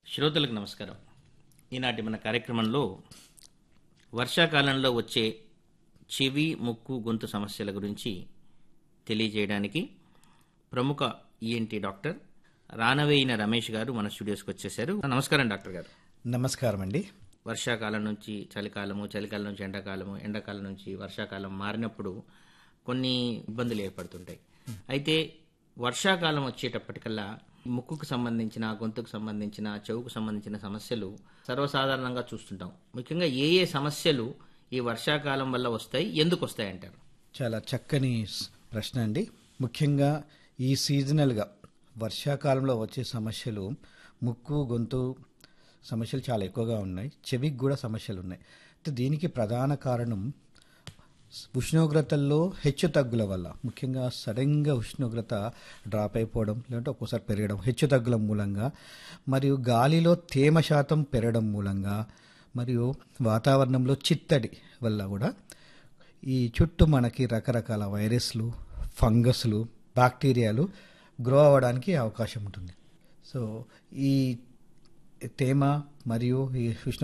శ్రోతలకు నమస్కారం ఈనాటి మన కార్యక్రమంలో వర్షాకాలంలో వచ్చే చెవి ముక్కు గొంతు సమస్యల గురించి తెలియజేయడానికి ప్రముఖ ఈఎన్టీ డాక్టర్ రానవేయిన రమేష్ గారు మన స్టూడియోస్కి వచ్చేసారు నమస్కారం డాక్టర్ గారు నమస్కారం అండి వర్షాకాలం నుంచి చలికాలము చలికాలం నుంచి ఎండాకాలము ఎండాకాలం నుంచి వర్షాకాలం మారినప్పుడు కొన్ని ఇబ్బందులు ఏర్పడుతుంటాయి అయితే వర్షాకాలం వచ్చేటప్పటికల్లా ముక్కుకు సంబంధించిన గొంతుకు సంబంధించిన చెవుకు సంబంధించిన సమస్యలు సర్వసాధారణంగా చూస్తుంటాం ముఖ్యంగా ఏ ఏ సమస్యలు ఈ వర్షాకాలం వల్ల వస్తాయి ఎందుకు వస్తాయి అంటారు చాలా చక్కని స్- ప్రశ్న అండి ముఖ్యంగా ఈ సీజనల్గా వర్షాకాలంలో వచ్చే సమస్యలు ముక్కు గొంతు సమస్యలు చాలా ఎక్కువగా ఉన్నాయి చెవికి కూడా సమస్యలు ఉన్నాయి అయితే దీనికి ప్రధాన కారణం ఉష్ణోగ్రతల్లో హెచ్చు తగ్గుల వల్ల ముఖ్యంగా సడన్గా ఉష్ణోగ్రత డ్రాప్ అయిపోవడం లేదంటే ఒక్కోసారి పెరగడం హెచ్చు తగ్గుల మూలంగా మరియు గాలిలో తేమ శాతం పెరగడం మూలంగా మరియు వాతావరణంలో చిత్తడి వల్ల కూడా ఈ చుట్టూ మనకి రకరకాల వైరస్లు ఫంగస్లు బ్యాక్టీరియాలు గ్రో అవ్వడానికి అవకాశం ఉంటుంది సో ఈ తేమ మరియు ఈ ఉష్ణ